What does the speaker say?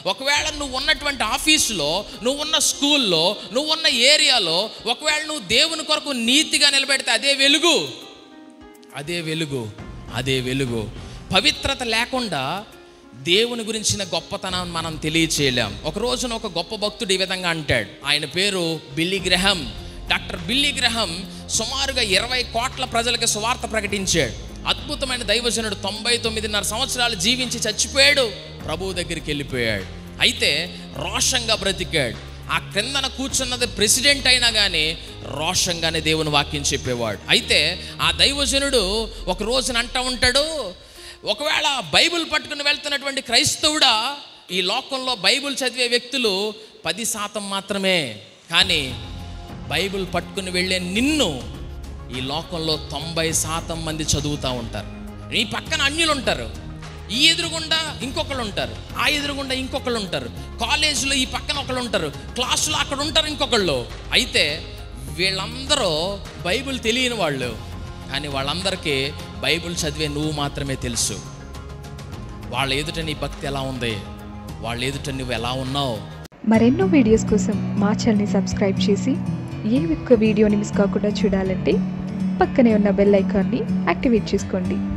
ఒకవేళ నువ్వు ఉన్నటువంటి ఆఫీసులో నువ్వు ఉన్న స్కూల్లో నువ్వు ఉన్న ఏరియాలో ఒకవేళ నువ్వు దేవుని కొరకు నీతిగా నిలబెడితే అదే వెలుగు అదే వెలుగు అదే వెలుగు పవిత్రత లేకుండా దేవుని గురించిన గొప్పతనం మనం తెలియచేయలేం ఒక రోజున ఒక గొప్ప భక్తుడు ఈ విధంగా అంటాడు ఆయన పేరు బిల్లీ గ్రహం డాక్టర్ బిల్లీ గ్రహం సుమారుగా ఇరవై కోట్ల ప్రజలకు సువార్త ప్రకటించాడు అద్భుతమైన దైవజనుడు తొంభై తొమ్మిదిన్నర సంవత్సరాలు జీవించి చచ్చిపోయాడు ప్రభువు దగ్గరికి వెళ్ళిపోయాడు అయితే రోషంగా బ్రతికాడు ఆ క్రిందన కూర్చున్నది ప్రెసిడెంట్ అయినా కానీ రోషంగానే దేవుని వాక్యం చెప్పేవాడు అయితే ఆ దైవజనుడు ఒక రోజున అంటా ఉంటాడు ఒకవేళ బైబిల్ పట్టుకుని వెళ్తున్నటువంటి క్రైస్తవుడా ఈ లోకంలో బైబిల్ చదివే వ్యక్తులు పది శాతం మాత్రమే కానీ బైబిల్ పట్టుకుని వెళ్ళే నిన్ను ఈ లోకంలో తొంభై శాతం మంది చదువుతూ ఉంటారు నీ పక్కన అన్యులు ఉంటారు ఈ ఎదురుగుండా ఇంకొకళ్ళు ఉంటారు ఆ ఎదురుగుండా ఇంకొకళ్ళు ఉంటారు కాలేజీలో ఈ పక్కన ఒకళ్ళు ఉంటారు క్లాసులో అక్కడ ఉంటారు ఇంకొకళ్ళు అయితే వీళ్ళందరూ బైబిల్ తెలియని వాళ్ళు కానీ వాళ్ళందరికీ బైబిల్ చదివే నువ్వు మాత్రమే తెలుసు వాళ్ళ ఎదుట నీ భక్తి ఎలా ఉంది వాళ్ళ ఎదుట నువ్వు ఎలా ఉన్నావు మరెన్నో వీడియోస్ కోసం మా ఛానల్ని సబ్స్క్రైబ్ చేసి ఏ ఒక్క వీడియోని మిస్ కాకుండా చూడాలంటే పక్కనే ఉన్న బెల్ ఐకాన్ని యాక్టివేట్ చేసుకోండి